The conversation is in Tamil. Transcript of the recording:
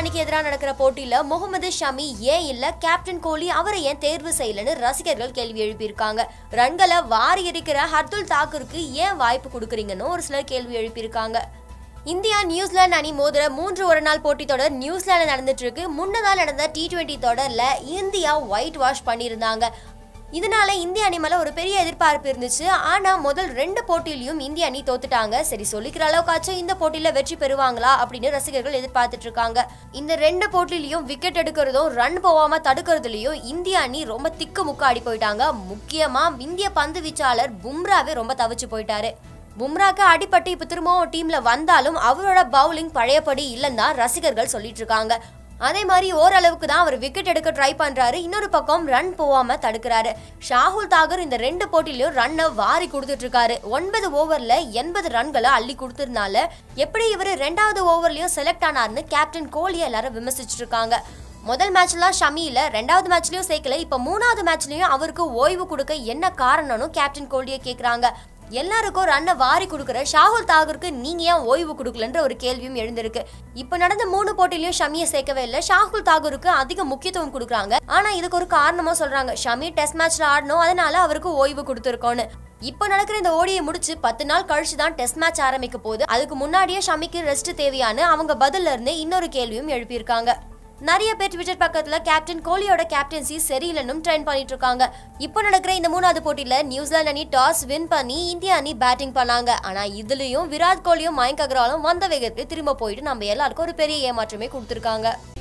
அணிக்கு எதிராக நடக்கிற போட்டியில முகமது ஷமி ஏன் இல்ல கேப்டன் கோலி அவரை ஏன் தேர்வு செய்யலன்னு ரசிகர்கள் கேள்வி எழுப்பியிருக்காங்க ரன்களை வாரி இருக்கிற ஹர்துல் தாக்கூருக்கு ஏன் வாய்ப்பு கொடுக்குறீங்கன்னு ஒரு சிலர் கேள்வி எழுப்பியிருக்காங்க இந்தியா நியூசிலாந்து அணி மோதுற மூன்று ஒரு நாள் போட்டி தொடர் நியூசிலாந்து நடந்துட்டு இருக்கு முன்னதா நடந்த டி டுவெண்ட்டி தொடர்ல இந்தியா ஒயிட் வாஷ் பண்ணியிருந்தாங்க இதனால இந்திய அணி மேல ஒரு பெரிய எதிர்பார்ப்பு இருந்துச்சு ஆனா முதல் ரெண்டு போட்டியிலையும் இந்திய அணி தோத்துட்டாங்க சரி சொல்லிக்கிற அளவுக்காச்சும் இந்த போட்டியில வெற்றி பெறுவாங்களா அப்படின்னு ரசிகர்கள் எதிர்பார்த்துட்டு இருக்காங்க இந்த ரெண்டு போட்டியிலையும் விக்கெட் எடுக்கிறதும் ரன் போகாம தடுக்கிறதுலயும் இந்திய அணி ரொம்ப திக்கு முக்க ஆடி போயிட்டாங்க முக்கியமா இந்திய பந்து வீச்சாளர் பும்ராவே ரொம்ப தவிச்சு போயிட்டாரு பும்ராக்கு அடிபட்டு இப்ப திரும்பவும் டீம்ல வந்தாலும் அவரோட பவுலிங் பழையபடி இல்லைன்னு தான் ரசிகர்கள் சொல்லிட்டு இருக்காங்க அதே மாதிரி ஓரளவுக்கு தான் அவர் விக்கெட் எடுக்க ட்ரை பண்றாரு இன்னொரு பக்கம் ரன் போகாம தடுக்கிறாரு ஷாகுல் தாகூர் இந்த ரெண்டு போட்டிலையும் ரன்னை வாரி கொடுத்துட்டு இருக்காரு ஒன்பது ஓவர்ல எண்பது ரன்களை அள்ளி கொடுத்ததுனால எப்படி இவர் ரெண்டாவது ஓவர்லயும் செலக்ட் ஆனார்னு கேப்டன் கோலி எல்லாரும் விமர்சிச்சிட்டு இருக்காங்க முதல் மேட்ச்லாம் ஷமியில ரெண்டாவது மேட்ச்லயும் சேர்க்கல இப்ப மூணாவது மேட்ச்லயும் அவருக்கு ஓய்வு கொடுக்க என்ன காரணம்னு கேப்டன் கோலியை கேக்குறாங்க எல்லாருக்கும் ரன்னை வாரி கொடுக்குற ஷாகுல் தாகூருக்கு நீங்க ஏன் ஓய்வு கொடுக்கலன்ற ஒரு கேள்வியும் எழுந்திருக்கு இப்ப நடந்த மூணு போட்டிலையும் ஷமியை சேர்க்கவே இல்லை ஷாகுல் தாகூருக்கு அதிக முக்கியத்துவம் கொடுக்குறாங்க ஆனா இதுக்கு ஒரு காரணமா சொல்றாங்க ஷமி டெஸ்ட் மேட்ச்ல ஆடணும் அதனால அவருக்கு ஓய்வு கொடுத்துருக்கோன்னு இப்போ நடக்கிற இந்த ஓடியை முடிச்சு பத்து நாள் கழிச்சு தான் டெஸ்ட் மேட்ச் ஆரம்பிக்க போகுது அதுக்கு முன்னாடியே ஷமிக்கு ரெஸ்ட் தேவையான அவங்க பதில்ல இருந்தே இன்னொரு கேள்வியும் எழுப்பியிருக்காங்க நிறைய பேர் ட்விட்டர் பக்கத்துல கேப்டன் கோலியோட கேப்டன்சி சரியில்லைன்னு ட்ரெண்ட் பண்ணிட்டு இருக்காங்க இப்போ நடக்கிற இந்த மூணாவது போட்டியில நியூசிலாந்து அணி டாஸ் வின் பண்ணி இந்திய அணி பேட்டிங் பண்ணாங்க ஆனா இதுலயும் விராட் கோலியும் மயங்க் அகர்வாலும் வந்த வேகத்துக்கு திரும்ப போயிட்டு நம்ம எல்லாருக்கும் ஒரு பெரிய ஏமாற்றமே கொடுத்துருக்காங்க